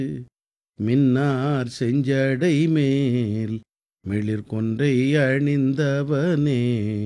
மின்னார் செஞ்சடை மேல் மிளிர் கொன்றை அணிந்தவனே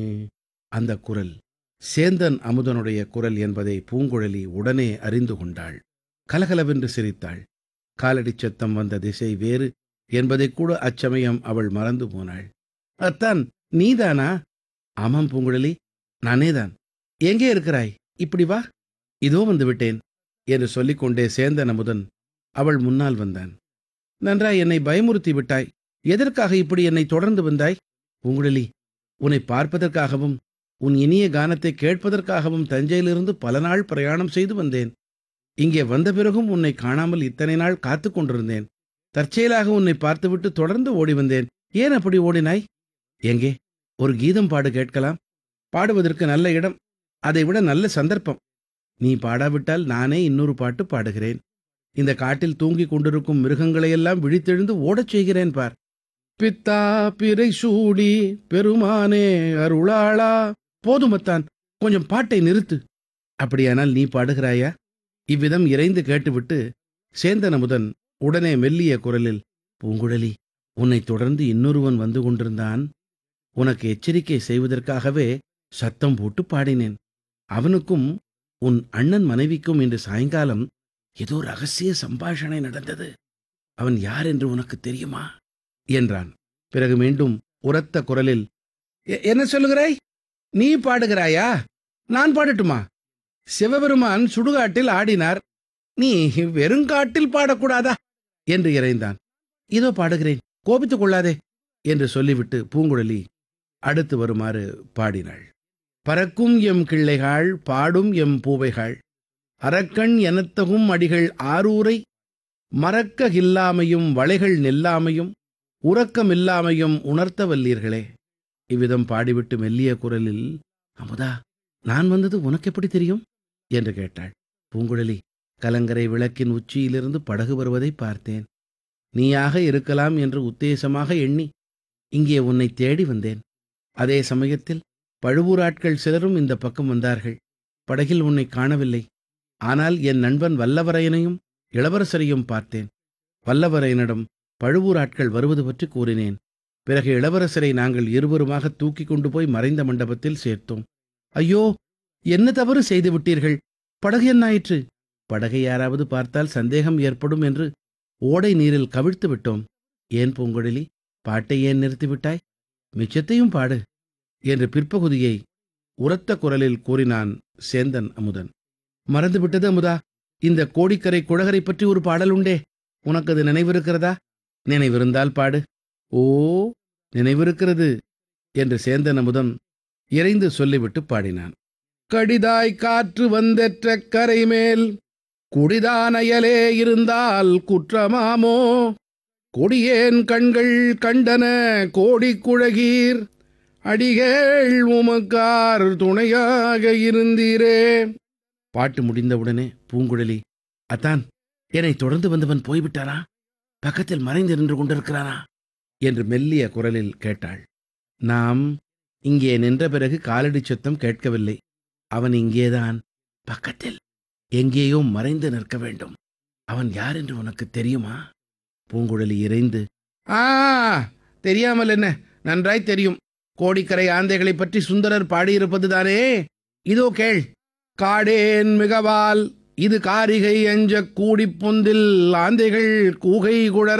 அந்த குரல் சேந்தன் அமுதனுடைய குரல் என்பதை பூங்குழலி உடனே அறிந்து கொண்டாள் கலகலவென்று சிரித்தாள் காலடிச் சத்தம் வந்த திசை வேறு என்பதைக் கூட அச்சமயம் அவள் மறந்து போனாள் அத்தான் நீதானா ஆமாம் பூங்குழலி நானேதான் எங்கே இருக்கிறாய் இப்படி வா இதோ வந்து விட்டேன் என்று சொல்லிக்கொண்டே சேந்தன் அமுதன் அவள் முன்னால் வந்தான் நன்றாய் என்னை பயமுறுத்தி விட்டாய் எதற்காக இப்படி என்னை தொடர்ந்து வந்தாய் பூங்குழலி உன்னை பார்ப்பதற்காகவும் உன் இனிய கானத்தை கேட்பதற்காகவும் தஞ்சையிலிருந்து பல நாள் பிரயாணம் செய்து வந்தேன் இங்கே வந்த பிறகும் உன்னை காணாமல் இத்தனை நாள் காத்துக் கொண்டிருந்தேன் தற்செயலாக உன்னை பார்த்துவிட்டு தொடர்ந்து ஓடி வந்தேன் ஏன் அப்படி ஓடினாய் எங்கே ஒரு கீதம் பாடு கேட்கலாம் பாடுவதற்கு நல்ல இடம் அதைவிட நல்ல சந்தர்ப்பம் நீ பாடாவிட்டால் நானே இன்னொரு பாட்டு பாடுகிறேன் இந்த காட்டில் தூங்கிக் கொண்டிருக்கும் மிருகங்களையெல்லாம் விழித்தெழுந்து ஓடச் செய்கிறேன் பார் பித்தா பிறை சூடி பெருமானே அருளாளா போதுமத்தான் கொஞ்சம் பாட்டை நிறுத்து அப்படியானால் நீ பாடுகிறாயா இவ்விதம் இறைந்து கேட்டுவிட்டு சேந்தன் அமுதன் உடனே மெல்லிய குரலில் பூங்குழலி உன்னை தொடர்ந்து இன்னொருவன் வந்து கொண்டிருந்தான் உனக்கு எச்சரிக்கை செய்வதற்காகவே சத்தம் போட்டு பாடினேன் அவனுக்கும் உன் அண்ணன் மனைவிக்கும் இன்று சாயங்காலம் ஏதோ ரகசிய சம்பாஷணை நடந்தது அவன் யார் என்று உனக்கு தெரியுமா என்றான் பிறகு மீண்டும் உரத்த குரலில் "எ- என்ன சொல்லுகிறாய் நீ பாடுகிறாயா நான் பாடட்டுமா சிவபெருமான் சுடுகாட்டில் ஆடினார் நீ வெறுங்காட்டில் பாடக்கூடாதா என்று இறைந்தான் இதோ பாடுகிறேன் கோபித்துக் கொள்ளாதே என்று சொல்லிவிட்டு பூங்குழலி அடுத்து வருமாறு பாடினாள் பறக்கும் எம் கிள்ளைகாள் பாடும் எம் பூவைகாள் அரக்கண் எனத்தகும் அடிகள் ஆரூரை மறக்க இல்லாமையும் வளைகள் நெல்லாமையும் உறக்கமில்லாமையும் உணர்த்த வல்லீர்களே இவ்விதம் பாடிவிட்டு மெல்லிய குரலில் அமுதா நான் வந்தது உனக்கு எப்படி தெரியும் என்று கேட்டாள் பூங்குழலி கலங்கரை விளக்கின் உச்சியிலிருந்து படகு வருவதை பார்த்தேன் நீயாக இருக்கலாம் என்று உத்தேசமாக எண்ணி இங்கே உன்னை தேடி வந்தேன் அதே சமயத்தில் பழுவூராட்கள் சிலரும் இந்த பக்கம் வந்தார்கள் படகில் உன்னை காணவில்லை ஆனால் என் நண்பன் வல்லவரையனையும் இளவரசரையும் பார்த்தேன் வல்லவரையனிடம் பழுவூராட்கள் வருவது பற்றி கூறினேன் பிறகு இளவரசரை நாங்கள் இருவருமாக தூக்கிக் கொண்டு போய் மறைந்த மண்டபத்தில் சேர்த்தோம் ஐயோ என்ன தவறு செய்து விட்டீர்கள் படகு என்னாயிற்று படகை யாராவது பார்த்தால் சந்தேகம் ஏற்படும் என்று ஓடை நீரில் கவிழ்த்து விட்டோம் ஏன் பூங்குழலி பாட்டை ஏன் நிறுத்திவிட்டாய் மிச்சத்தையும் பாடு என்று பிற்பகுதியை உரத்த குரலில் கூறினான் சேந்தன் அமுதன் மறந்துவிட்டது அமுதா இந்த கோடிக்கரை குழகரை பற்றி ஒரு பாடல் உண்டே உனக்கு அது நினைவிருக்கிறதா நினைவிருந்தால் பாடு ஓ நினைவிருக்கிறது என்று சேந்தன் அமுதன் இறைந்து சொல்லிவிட்டு பாடினான் கடிதாய் காற்று வந்தெற்ற கரை மேல் குடிதானயலே இருந்தால் குற்றமாமோ கொடியேன் கண்கள் கண்டன கோடி குழகீர் அடிகள் உமக்கார் துணையாக இருந்தீரே பாட்டு முடிந்தவுடனே பூங்குழலி அத்தான் என்னை தொடர்ந்து வந்தவன் போய்விட்டானா பக்கத்தில் மறைந்து நின்று கொண்டிருக்கிறானா என்று மெல்லிய குரலில் கேட்டாள் நாம் இங்கே நின்ற பிறகு காலடி சத்தம் கேட்கவில்லை அவன் இங்கேதான் பக்கத்தில் எங்கேயோ மறைந்து நிற்க வேண்டும் அவன் யார் என்று உனக்கு தெரியுமா பூங்குழலி இறைந்து ஆ தெரியாமல் என்ன நன்றாய் தெரியும் கோடிக்கரை ஆந்தைகளைப் பற்றி சுந்தரர் பாடியிருப்பதுதானே இதோ கேள் காடேன் மிகவால் இது காரிகை அஞ்ச கூடிப் பொந்தில் ஆந்தைகள் கூகை குழற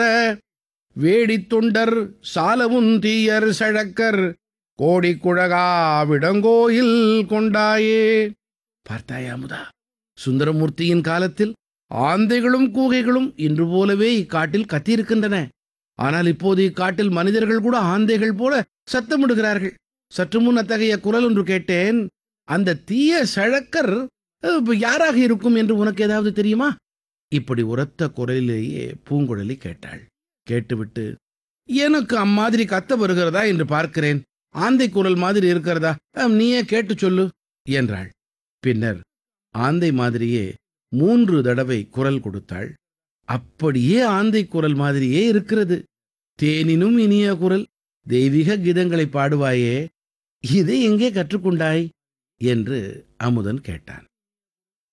வேடித் தொண்டர் சாலவும் தீயர் சழக்கர் கோடி குழகா விடங்கோயில் கொண்டாயே பார்த்தாயா அமுதா சுந்தரமூர்த்தியின் காலத்தில் ஆந்தைகளும் கூகைகளும் இன்று போலவே இக்காட்டில் கத்தியிருக்கின்றன ஆனால் இப்போது இக்காட்டில் மனிதர்கள் கூட ஆந்தைகள் போல சத்தமிடுகிறார்கள் சற்று முன் அத்தகைய குரல் ஒன்று கேட்டேன் அந்த தீய சழக்கர் அஹ், யாராக இருக்கும் என்று உனக்கு ஏதாவது தெரியுமா இப்படி உரத்த குரலிலேயே பூங்குழலி கேட்டாள் கேட்டுவிட்டு எனக்கு அம்மாதிரி கத்த வருகிறதா என்று பார்க்கிறேன் ஆந்தை குரல் மாதிரி இருக்கிறதா அஹ், நீயே கேட்டு சொல்லு என்றாள் பின்னர் ஆந்தை மாதிரியே மூன்று தடவை குரல் கொடுத்தாள் அப்படியே ஆந்தை குரல் மாதிரியே இருக்கிறது தேனினும் இனிய குரல் தெய்வீக கீதங்களை பாடுவாயே இதை எங்கே கற்றுக்கொண்டாய் என்று அமுதன் கேட்டான்